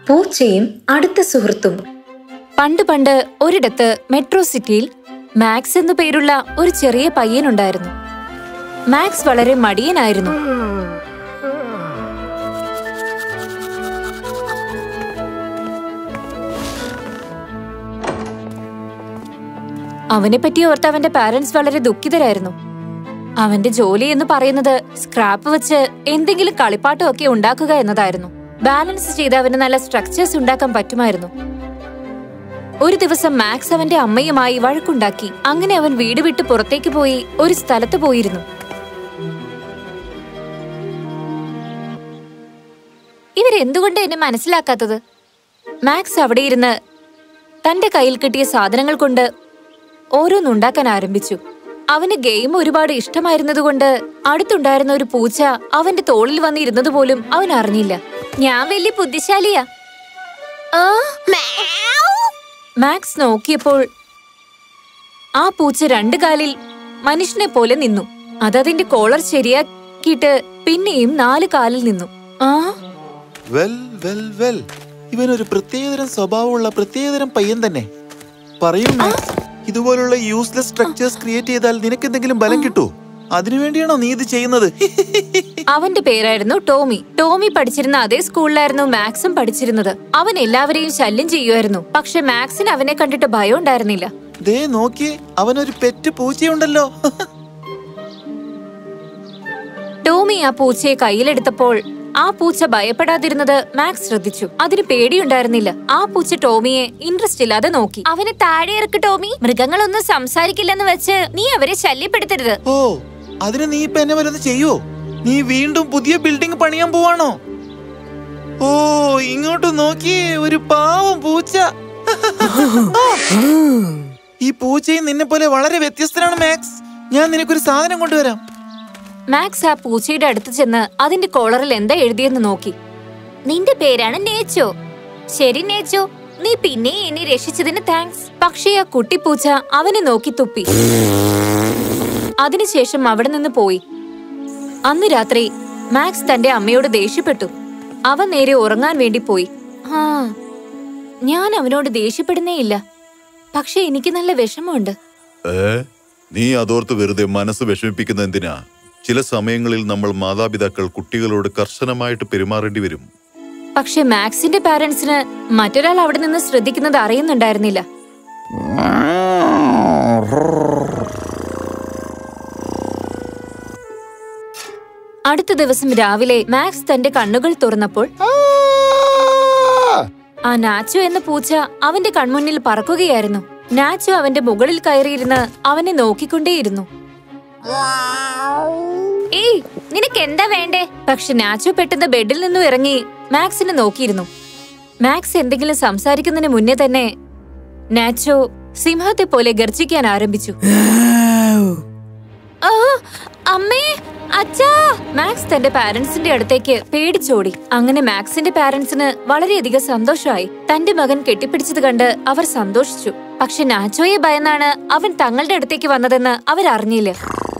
പൂച്ചയും അടുത്ത സുഹൃത്തും പണ്ട് പണ്ട് ഒരിടത്ത് മെട്രോ സിറ്റിയിൽ മാക്സ് എന്നു പേരുള്ള ഒരു ചെറിയ പയ്യനുണ്ടായിരുന്നു മാക്സ് വളരെ മടിയനായിരുന്നു അവനെ പറ്റി ഓർത്ത് അവന്റെ പാരന്റ്സ് വളരെ ദുഃഖിതരായിരുന്നു അവന്റെ ജോലി എന്ന് പറയുന്നത് സ്ക്രാപ്പ് വെച്ച് എന്തെങ്കിലും കളിപ്പാട്ടം ഒക്കെ ഉണ്ടാക്കുക എന്നതായിരുന്നു ബാലൻസ് ചെയ്ത് അവന് നല്ല സ്ട്രക്ചേഴ്സ് ഉണ്ടാക്കാൻ പറ്റുമായിരുന്നു ഒരു ദിവസം മാക്സ് അവന്റെ അമ്മയുമായി വഴക്കുണ്ടാക്കി അങ്ങനെ അവൻ വീട് വിട്ട് പുറത്തേക്ക് പോയി ഒരു സ്ഥലത്ത് പോയിരുന്നു ഇവരെന്തുകൊണ്ട് എന്നെ മനസ്സിലാക്കാത്തത് മാക്സ് അവിടെ ഇരുന്ന് തന്റെ കയ്യിൽ കിട്ടിയ സാധനങ്ങൾ കൊണ്ട് ഓരോന്നുണ്ടാക്കാൻ ആരംഭിച്ചു അവന് ഗെയിം ഒരുപാട് ഇഷ്ടമായിരുന്നതുകൊണ്ട് അടുത്തുണ്ടായിരുന്ന ഒരു പൂച്ച അവന്റെ തോളിൽ വന്നിരുന്നത് പോലും അവൻ അറിഞ്ഞില്ല ഞാൻ വലിയ ബുദ്ധിശാലിയാ ആ മാക്സ് നോക്കിയപ്പോൾ ആ പൂച്ച രണ്ട് കാലിൽ മനുഷ്യനെ പോലെ നിന്നു അതതിന്റെ കോളർ ശരിയാക്കിയിട്ട് പിന്നെയും നാല് കാലിൽ നിന്നു ആ വെൽ വെൽ വെൽ ഇവനൊരു പ്രത്യേകതരം സ്വഭാവമുള്ള പ്രത്യേകതരം പയ്യൻ തന്നെ പറയൂ മാക്സ് ഇതുപോലുള്ള യൂസ്ലെസ് സ്ട്രക്ചേഴ്സ് ക്രിയേറ്റ് ചെയ്താൽ നിനക്ക് എന്തെങ്കിലും ബലം കിട്ടുമോ അതിനുവേണ്ടിയാണോ നീ ഇത് ചെയ്യുന്നത് അവന്റെ പേരായിരുന്നു ടോമി ടോമി പഠിച്ചിരുന്ന അതേ സ്കൂളിലായിരുന്നു മാക്സും പഠിച്ചിരുന്നത് അവൻ എല്ലാവരെയും ശല്യം ചെയ്യുമായിരുന്നു പക്ഷെ മാക്സിന് അവനെ കണ്ടിട്ട് ഭയം ഉണ്ടായിരുന്നില്ല ദേ നോക്കിയേ അവനൊരു പെറ്റ് പൂച്ചയുണ്ടല്ലോ ടോമി ആ പൂച്ചയെ കയ്യിലെടുത്തപ്പോൾ ആ പൂച്ച ഭയപ്പെടാതിരുന്നത് മാക്സ് ശ്രദ്ധിച്ചു അതിന് പേടിയുണ്ടായിരുന്നില്ല ആ പൂച്ച ടോമിയെ ഇൻട്രസ്റ്റ് ഇല്ലാതെ നോക്കി അവനെ താഴെ ഇറക്ക് ടോമി മൃഗങ്ങളൊന്നും സംസാരിക്കില്ലെന്ന് വെച്ച് നീ അവരെ ശല്യപ്പെടുത്തരുത് ഓ അതിന് നീ ഇപ്പൊ എന്നെ വല്ലതും ചെയ്യോ നീ വീണ്ടും പുതിയ ബിൽഡിംഗ് പണിയാൻ പോവാണോ ഓ ഇങ്ങോട്ട് നോക്കിയേ ഒരു പാവം പൂച്ച ഈ പൂച്ചയും നിന്നെ പോലെ വളരെ വ്യത്യസ്തനാണ് മാക്സ് ഞാൻ നിനക്കൊരു സാധനം കൊണ്ടുവരാം മാക്സ് ആ പൂച്ചയുടെ അടുത്ത് ചെന്ന് അതിന്റെ കോളറിൽ എന്താ എഴുതിയെന്ന് നോക്കി നിന്റെ പേരാണ് നേച്ചോ ശരി നേച്ചോ നീ പിന്നെ എന്നെ രക്ഷിച്ചതിന് താങ്ക്സ് പക്ഷേ ആ കുട്ടിപ്പൂച്ച അവനെ നോക്കി തുപ്പി അതിനുശേഷം അവിടെ നിന്ന് പോയി അന്ന് രാത്രി മാക്സ് തന്റെ അമ്മയോട് ദേഷ്യപ്പെട്ടു അവൻ നേരെ ഉറങ്ങാൻ വേണ്ടി പോയി ആ ഞാൻ അവനോട് ദേഷ്യപ്പെടുന്നേയില്ല പക്ഷെ എനിക്ക് നല്ല വിഷമമുണ്ട് ഏ നീ അതോർത്ത് വെറുതെ മനസ്സ് വിഷമിപ്പിക്കുന്ന എന്തിനാ ചില സമയങ്ങളിൽ നമ്മൾ മാതാപിതാക്കൾ കുട്ടികളോട് കർശനമായിട്ട് പെരുമാറേണ്ടി വരും പക്ഷെ മാക്സിന്റെ പാരന്റ്സിന് മറ്റൊരാൾ അവിടെ നിന്ന് ശ്രദ്ധിക്കുന്നത് അറിയുന്നുണ്ടായിരുന്നില്ല അടുത്ത ദിവസം രാവിലെ മാക്സ് തന്റെ കണ്ണുകൾ തുറന്നപ്പോൾ ആ നാച്ചോ എന്ന പൂച്ച അവന്റെ കൺമുന്നിൽ പറക്കുകയായിരുന്നു നാച്ചോ അവന്റെ മുകളിൽ കയറിയിരുന്ന് അവനെ നോക്കിക്കൊണ്ടേയിരുന്നു ഏയ് നിനക്ക് എന്താ വേണ്ടേ പക്ഷെ നാച്ചോ പെട്ടെന്ന് ബെഡിൽ നിന്നും ഇറങ്ങി മാക്സിനെ നോക്കിയിരുന്നു മാക്സ് എന്തെങ്കിലും സംസാരിക്കുന്നതിന് മുന്നേ തന്നെ നാച്ചോ സിംഹത്തെ പോലെ ഗർജിക്കാൻ ആരംഭിച്ചു ആ, അമ്മേ അച്ഛാ മാക്സ് തന്റെ പാരന്റ്സിന്റെ അടുത്തേക്ക് പേടിച്ചോടി അങ്ങനെ മാക്സിന്റെ പാരന്റ്സിന് വളരെയധികം സന്തോഷമായി തന്റെ മകൻ കെട്ടിപ്പിടിച്ചത് കണ്ട് അവർ സന്തോഷിച്ചു പക്ഷെ നാച്ചോയെ ഭയന്നാണ് അവൻ തങ്ങളുടെ അടുത്തേക്ക് വന്നതെന്ന് അവരറിഞ്ഞില്ല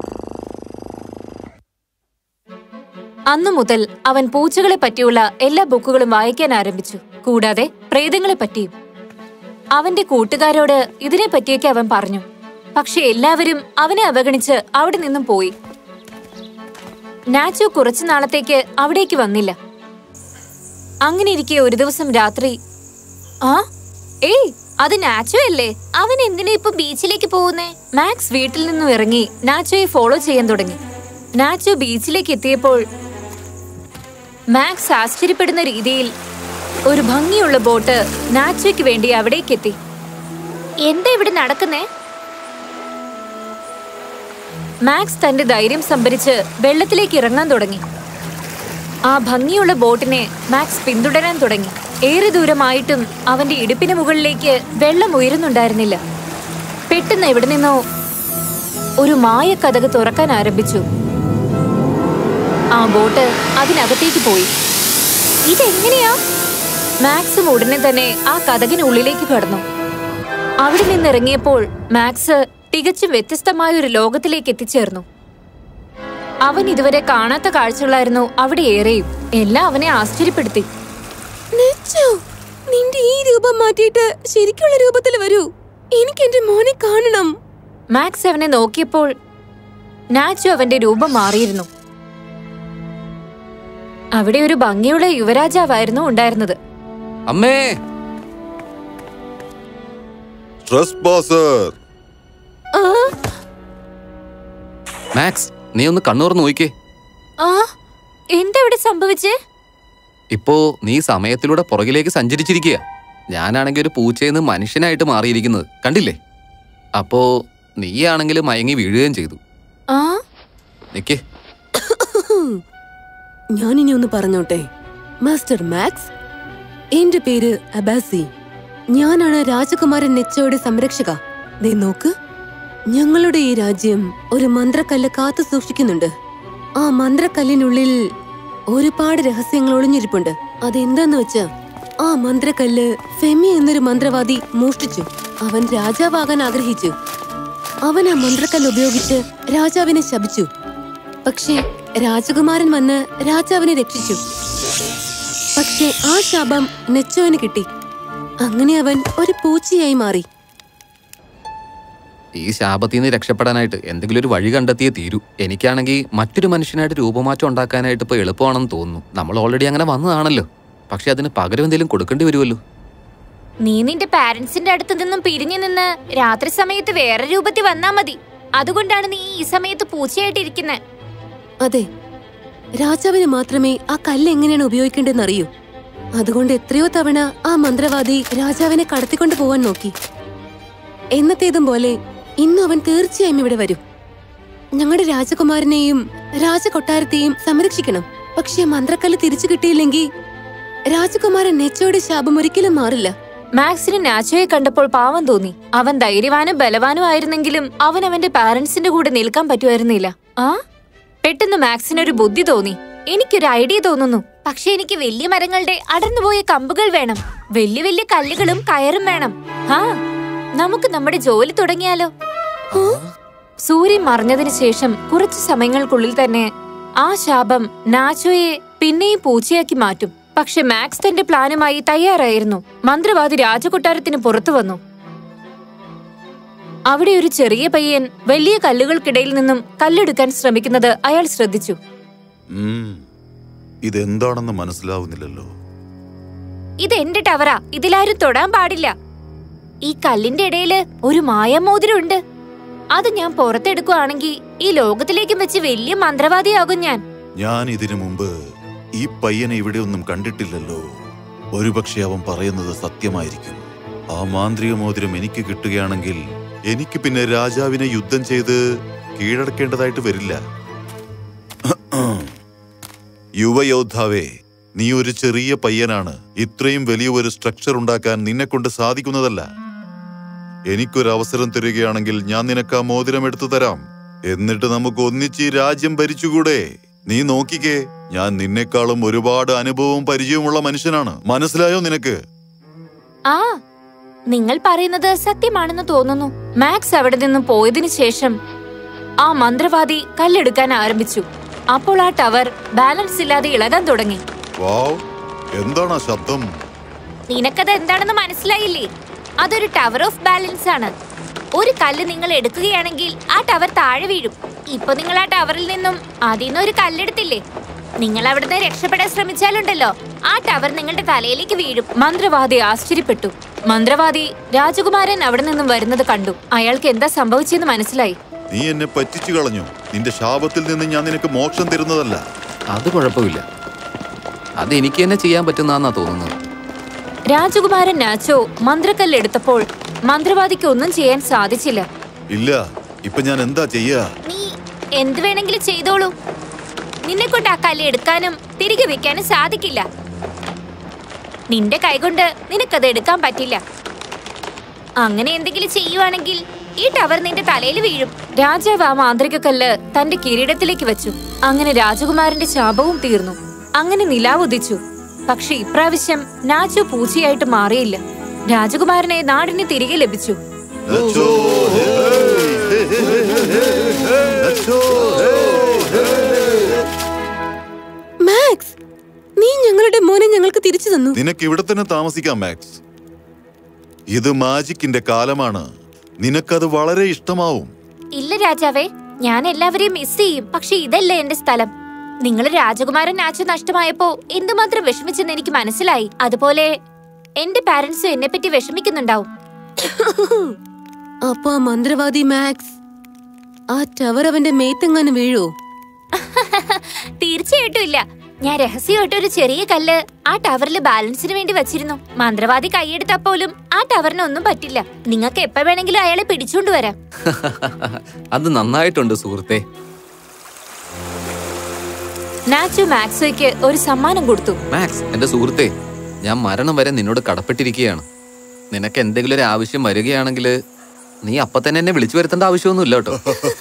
അന്നു മുതൽ അവൻ പൂച്ചകളെ പറ്റിയുള്ള എല്ലാ ബുക്കുകളും വായിക്കാൻ ആരംഭിച്ചു കൂടാതെ പ്രേതങ്ങളെ പറ്റിയും അവന്റെ കൂട്ടുകാരോട് ഇതിനെ പറ്റിയൊക്കെ അവൻ പറഞ്ഞു പക്ഷെ എല്ലാവരും അവനെ അവഗണിച്ച് അവിടെ നിന്നും പോയി നാച്ചോ കുറച്ചു നാളത്തേക്ക് അവിടേക്ക് വന്നില്ല അങ്ങനെ ഇരിക്കെ ഒരു ദിവസം രാത്രി ആ ഏയ് അത് നാച്ചോ അല്ലേ അവൻ എന്തിനാ ഇപ്പൊ ബീച്ചിലേക്ക് പോകുന്നേ മാക്സ് വീട്ടിൽ നിന്നും ഇറങ്ങി നാച്ചോയെ ഫോളോ ചെയ്യാൻ തുടങ്ങി നാച്ചോ ബീച്ചിലേക്ക് എത്തിയപ്പോൾ മാക്സ് ആശ്ചര്യപ്പെടുന്ന രീതിയിൽ ഒരു ഭംഗിയുള്ള ബോട്ട് നാച്ചോയ്ക്ക് വേണ്ടി അവിടേക്ക് എത്തി എന്താ ഇവിടെ നടക്കുന്നേ മാക്സ് തന്റെ ധൈര്യം സംഭരിച്ച് വെള്ളത്തിലേക്ക് ഇറങ്ങാൻ തുടങ്ങി ആ ഭംഗിയുള്ള ബോട്ടിനെ മാക്സ് പിന്തുടരാൻ തുടങ്ങി ഏറെ ദൂരമായിട്ടും അവന്റെ ഇടുപ്പിന് മുകളിലേക്ക് വെള്ളം ഉയരുന്നുണ്ടായിരുന്നില്ല പെട്ടെന്ന് എവിടെ നിന്നോ ഒരു മായ കഥക് തുറക്കാൻ ആരംഭിച്ചു ആ ബോട്ട് അതിനകത്തേക്ക് പോയി ഇതെങ്ങനെയാ മാക്സും ഉടനെ തന്നെ ആ കഥകിനുള്ളിലേക്ക് കടന്നു അവിടെ നിന്നിറങ്ങിയപ്പോൾ മാക്സ് തികച്ചും വ്യത്യസ്തമായ ഒരു ലോകത്തിലേക്ക് എത്തിച്ചേർന്നു അവൻ ഇതുവരെ കാണാത്ത കാഴ്ചകളായിരുന്നു അവിടെ ഏറെയും എല്ലാം അവനെ ആശ്ചര്യപ്പെടുത്തി നിന്റെ ഈ രൂപം മാറ്റിയിട്ട് ശരിക്കുള്ള രൂപത്തിൽ വരൂ എനിക്ക് എന്റെ മോനെ കാണണം മാക്സ് അവനെ നോക്കിയപ്പോൾ നാച്ചു അവന്റെ രൂപം മാറിയിരുന്നു അവിടെ ഒരു ഭംഗിയുള്ള യുവരാജാവായിരുന്നു ഉണ്ടായിരുന്നത് അമ്മേ ട്രസ് പാസർ ആ മാക്സ് നീ ഒന്ന് കണ്ണൂർന്ന് നോക്കിക്കേ ആ എന്താ ഇവിടെ സംഭവിച്ചേ ഇപ്പോ നീ സമയത്തിലൂടെ പുറകിലേക്ക് സഞ്ചരിച്ചിരിക്കുക ഞാനാണെങ്കിൽ ഒരു പൂച്ചയെന്ന് മനുഷ്യനായിട്ട് മാറിയിരിക്കുന്നത് കണ്ടില്ലേ അപ്പോ നീയാണെങ്കിൽ മയങ്ങി വീഴുകയും ചെയ്തു ആ നിക്കേ ഞാനിനി ഒന്ന് പറഞ്ഞോട്ടെ മാസ്റ്റർ മാക്സ് എന്റെ പേര് അബാസി ഞാനാണ് രാജകുമാരൻ നെച്ചോയുടെ സംരക്ഷക ദേ നോക്ക് ഞങ്ങളുടെ ഈ രാജ്യം ഒരു മന്ത്രക്കല്ല് കാത്തു സൂക്ഷിക്കുന്നുണ്ട് ആ മന്ത്രക്കല്ലിനുള്ളിൽ ഒരുപാട് രഹസ്യങ്ങൾ ഒളിഞ്ഞിരിപ്പുണ്ട് അതെന്താന്ന് വെച്ചാ ആ മന്ത്രക്കല്ല് ഫെമി എന്നൊരു മന്ത്രവാദി മോഷ്ടിച്ചു അവൻ രാജാവാകാൻ ആഗ്രഹിച്ചു അവൻ ആ മന്ത്രക്കല്ല് ഉപയോഗിച്ച് രാജാവിനെ ശപിച്ചു പക്ഷേ രാജകുമാരൻ വന്ന് രാജാവിനെ രക്ഷിച്ചു പക്ഷേ ആ ശാപം നെച്ചോന് കിട്ടി അങ്ങനെ അവൻ ഒരു പൂച്ചയായി മാറി ഈ ശാപത്തിൽ നിന്ന് രക്ഷപ്പെടാനായിട്ട് എന്തെങ്കിലും ഒരു വഴി കണ്ടെത്തിയേ തീരൂ എനിക്കാണെങ്കിൽ മറ്റൊരു മനുഷ്യനായിട്ട് രൂപമാറ്റം ഉണ്ടാക്കാനായിട്ട് ഇപ്പൊ എളുപ്പമാണെന്ന് തോന്നുന്നു നമ്മൾ ഓൾറെഡി അങ്ങനെ വന്നതാണല്ലോ പക്ഷെ അതിന് പകരം എന്തെങ്കിലും കൊടുക്കേണ്ടി വരുമല്ലോ നീ നിന്റെ പാരന്റ്സിന്റെ അടുത്ത് നിന്നും പിരിഞ്ഞു നിന്ന് രാത്രി സമയത്ത് വേറെ രൂപത്തിൽ വന്നാ മതി അതുകൊണ്ടാണ് നീ ഈ സമയത്ത് പൂച്ചയായിട്ടിരിക്കുന്നത് അതെ രാജാവിന് മാത്രമേ ആ കല്ല് എങ്ങനെയാണ് ഉപയോഗിക്കേണ്ടതെന്ന് അറിയൂ അതുകൊണ്ട് എത്രയോ തവണ ആ മന്ത്രവാദി രാജാവിനെ കടത്തിക്കൊണ്ട് പോവാൻ നോക്കി എന്നത്തേതും പോലെ ഇന്നും അവൻ തീർച്ചയായും ഇവിടെ വരും ഞങ്ങളുടെ രാജകുമാരനെയും രാജകൊട്ടാരത്തെയും സംരക്ഷിക്കണം പക്ഷെ മന്ത്രക്കല്ല് തിരിച്ചു കിട്ടിയില്ലെങ്കിൽ രാജകുമാരൻ നെച്ചോയുടെ ശാപം ഒരിക്കലും മാറില്ല മാക്സിന് നാച്ചോയെ കണ്ടപ്പോൾ പാവം തോന്നി അവൻ ധൈര്യവാനും ബലവാനും ആയിരുന്നെങ്കിലും അവൻ അവന്റെ പാരന്റ്സിന്റെ കൂടെ നിൽക്കാൻ പറ്റുമായിരുന്നില്ല ആ പെട്ടെന്ന് മാക്സിന് ഒരു ബുദ്ധി തോന്നി എനിക്കൊരു ഐഡിയ തോന്നുന്നു പക്ഷെ എനിക്ക് വലിയ മരങ്ങളുടെ അടർന്നുപോയ കമ്പുകൾ വേണം വലിയ വലിയ കല്ലുകളും കയറും വേണം ആ നമുക്ക് നമ്മുടെ ജോലി തുടങ്ങിയാലോ സൂര്യൻ മറഞ്ഞതിന് ശേഷം കുറച്ചു സമയങ്ങൾക്കുള്ളിൽ തന്നെ ആ ശാപം നാച്ചോയെ പിന്നെയും പൂച്ചയാക്കി മാറ്റും പക്ഷെ മാക്സ് തന്റെ പ്ലാനുമായി തയ്യാറായിരുന്നു മന്ത്രവാദി രാജകൊട്ടാരത്തിന് പുറത്തു വന്നു അവിടെ ഒരു ചെറിയ പയ്യൻ വലിയ കല്ലുകൾക്കിടയിൽ നിന്നും കല്ലെടുക്കാൻ ശ്രമിക്കുന്നത് അയാൾ ശ്രദ്ധിച്ചു ഉം. ഇതെന്താണെന്ന് മനസ്സിലാവുന്നില്ലല്ലോ ഇത് എന്റെ ടവറാ ഇതിലാരും തൊടാൻ പാടില്ല ഈ കല്ലിന്റെ ഇടയില് ഒരു മായമോതിരമുണ്ട് അത് ഞാൻ പുറത്തെടുക്കുകയാണെങ്കിൽ ഈ ലോകത്തിലേക്കും വെച്ച് വലിയ മന്ത്രവാദിയാകും ഞാൻ ഞാൻ ഇതിനു മുമ്പ് ഈ പയ്യനെ ഇവിടെ ഒന്നും കണ്ടിട്ടില്ലല്ലോ ഒരുപക്ഷെ അവൻ പറയുന്നത് സത്യമായിരിക്കും ആ മാന്ത്രിക മോതിരം എനിക്ക് കിട്ടുകയാണെങ്കിൽ എനിക്ക് പിന്നെ രാജാവിനെ യുദ്ധം ചെയ്ത് കീഴടക്കേണ്ടതായിട്ട് വരില്ല യുവയോദ്ധാവേ നീ ഒരു ചെറിയ പയ്യനാണ് ഇത്രയും വലിയ ഒരു സ്ട്രക്ചർ ഉണ്ടാക്കാൻ നിന്നെ കൊണ്ട് സാധിക്കുന്നതല്ല എനിക്കൊരു അവസരം തരികയാണെങ്കിൽ ഞാൻ നിനക്ക് ആ മോതിരം എടുത്തു തരാം എന്നിട്ട് നമുക്ക് ഒന്നിച്ച് ഈ രാജ്യം ഭരിച്ചുകൂടെ നീ നോക്കിക്കേ ഞാൻ നിന്നെക്കാളും ഒരുപാട് അനുഭവവും പരിചയവുമുള്ള മനുഷ്യനാണ് മനസ്സിലായോ നിനക്ക് ആ നിങ്ങൾ പറയുന്നത് സത്യമാണെന്ന് തോന്നുന്നു മാക്സ് അവിടെ നിന്നും പോയതിനു ശേഷം ആ മന്ത്രവാദി കല്ലെടുക്കാൻ ആരംഭിച്ചു അപ്പോൾ ആ ടവർ ബാലൻസ് ഇല്ലാതെ ഇളകാൻ തുടങ്ങി വാവ് എന്താണ് ആ ശബ്ദം നിനക്കത് എന്താണെന്ന് മനസ്സിലായില്ലേ അതൊരു ടവർ ഓഫ് ബാലൻസ് ആണ് ഒരു കല്ല് നിങ്ങൾ എടുക്കുകയാണെങ്കിൽ ആ ടവർ താഴെ വീഴും ഇപ്പൊ നിങ്ങൾ ആ ടവറിൽ നിന്നും അതിൽ നിന്ന് ഒരു കല്ലെടുത്തില്ലേ നിങ്ങൾ അവിടുന്ന് രക്ഷപ്പെടാൻ ശ്രമിച്ചാലുണ്ടല്ലോ ആ ടവർ നിങ്ങളുടെ തലയിലേക്ക് വീഴും മന്ത്രവാദി ആശ്ചര്യപ്പെട്ടു മന്ത്രവാദി രാജകുമാരൻ അവിടെ നിന്നും വരുന്നത് കണ്ടു അയാൾക്ക് എന്താ സംഭവിച്ചെന്ന് മനസ്സിലായി നീ എന്നെ പറ്റിച്ചു കളഞ്ഞു നിന്റെ ശാപത്തിൽ നിന്ന് ഞാൻ നിനക്ക് മോക്ഷം തരുന്നതല്ല അത് കുഴപ്പമില്ല അത് എനിക്ക് തന്നെ ചെയ്യാൻ പറ്റുന്നാന്നാ തോന്നുന്നത് രാജകുമാരൻ നാച്ചോ മന്ത്രക്കല്ല് എടുത്തപ്പോൾ മന്ത്രവാദിക്ക് ഒന്നും ചെയ്യാൻ സാധിച്ചില്ല ഇല്ല ഇപ്പൊ ഞാൻ എന്താ ചെയ്യാ നീ എന്ത് വേണമെങ്കിലും ചെയ്തോളൂ നിന്നെ കൊണ്ട് ആ കല്ല് എടുക്കാനും തിരികെ വെക്കാനും സാധിക്കില്ല നിന്റെ കൈകൊണ്ട് നിനക്കത് എടുക്കാൻ പറ്റില്ല അങ്ങനെ എന്തെങ്കിലും ചെയ്യുവാണെങ്കിൽ ഈ ടവർ നിന്റെ തലയിൽ വീഴും രാജാവ് ആ മാന്ത്രിക കല്ല് തന്റെ കിരീടത്തിലേക്ക് വെച്ചു അങ്ങനെ രാജകുമാരന്റെ ശാപവും തീർന്നു അങ്ങനെ നിലാവ് ഉദിച്ചു പക്ഷെ ഇപ്രാവശ്യം നാച്ചു പൂച്ചയായിട്ട് മാറിയില്ല രാജകുമാരനെ നാടിന് തിരികെ ലഭിച്ചു നച്ചോ, ഹേ, ഹേ, ഹേ, ഹേ, ഹേ, ഹേ, നച്ചോ, ഹേ, ഹേ. മാക്സ് നീ ഞങ്ങളുടെ ഞങ്ങളുടെ മോനെ ഞങ്ങൾക്ക് തിരിച്ചു തന്നു നിനക്ക് ഇവിടെ തന്നെ താമസിക്കാം മാക്സ് ഇത് മാജിക്കിന്റെ കാലമാണ് നിനക്കത് വളരെ ഇഷ്ടമാവും ഇല്ല രാജാവേ ഞാൻ എല്ലാവരെയും മിസ് ചെയ്യും പക്ഷെ ഇതല്ല എന്റെ സ്ഥലം നിങ്ങൾ രാജകുമാരൻ നാച്ചു നഷ്ടമായപ്പോ എന്തുമാത്രം വിഷമിച്ചെന്ന് എനിക്ക് മനസ്സിലായി അതുപോലെ എന്റെ പാരന്റ്സും എന്നെ പറ്റി വിഷമിക്കുന്നുണ്ടാവും അപ്പൊ ആ മന്ത്രവാദി മാക്സ് ആ ടവർ അവന്റെ മേത്തെങ്ങാനും വീഴോ തീർച്ചയായിട്ടും ഇല്ല ഞാൻ രഹസ്യമായിട്ട് ഒരു ചെറിയ കല്ല് ആ ടവറിൽ ബാലൻസിന് വേണ്ടി വെച്ചിരുന്നു മന്ത്രവാദി കൈയെടുത്താ പോലും ആ ടവറിന് ഒന്നും പറ്റില്ല നിങ്ങൾക്ക് എപ്പോ വേണമെങ്കിലും അയാളെ പിടിച്ചോണ്ട് വരാം അത് നന്നായിട്ടുണ്ട് സുഹൃത്തെ നാച്ചു മാക്സോയ്ക്ക് ഒരു സമ്മാനം കൊടുത്തു മാക്സ് എന്റെ സുഹൃത്തെ ഞാൻ മരണം വരെ നിന്നോട് കടപ്പെട്ടിരിക്കുകയാണ് നിനക്ക് എന്തെങ്കിലും ഒരു ആവശ്യം വരികയാണെങ്കിൽ നീ അപ്പൊ തന്നെ എന്നെ വിളിച്ചു വരുത്തേണ്ട ആവശ്യമൊന്നുമില്ല കേട്ടോ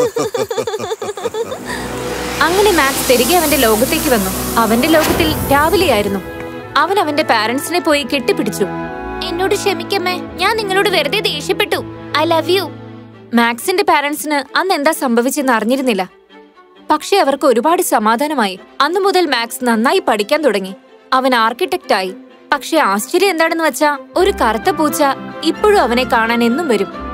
അങ്ങനെ മാക്സ് തിരികെ അവന്റെ ലോകത്തേക്ക് വന്നു അവന്റെ ലോകത്തിൽ രാവിലെയായിരുന്നു അവൻ അവന്റെ പാരന്റ്സിനെ പോയി കെട്ടിപ്പിടിച്ചു എന്നോട് ക്ഷമിക്കമ്മേ ഞാൻ നിങ്ങളോട് വെറുതെ ദേഷ്യപ്പെട്ടു ഐ ലവ് യു മാക്സിന്റെ പാരന്റ്സിന് അന്ന് എന്താ സംഭവിച്ചെന്ന് അറിഞ്ഞിരുന്നില്ല പക്ഷെ അവർക്ക് ഒരുപാട് സമാധാനമായി അന്നു മുതൽ മാക്സ് നന്നായി പഠിക്കാൻ തുടങ്ങി അവൻ ആർക്കിടെക്റ്റ് ആയി പക്ഷെ ആശ്ചര്യം എന്താണെന്ന് വെച്ചാ ഒരു കറുത്ത പൂച്ച ഇപ്പോഴും അവനെ കാണാൻ എന്നും വരും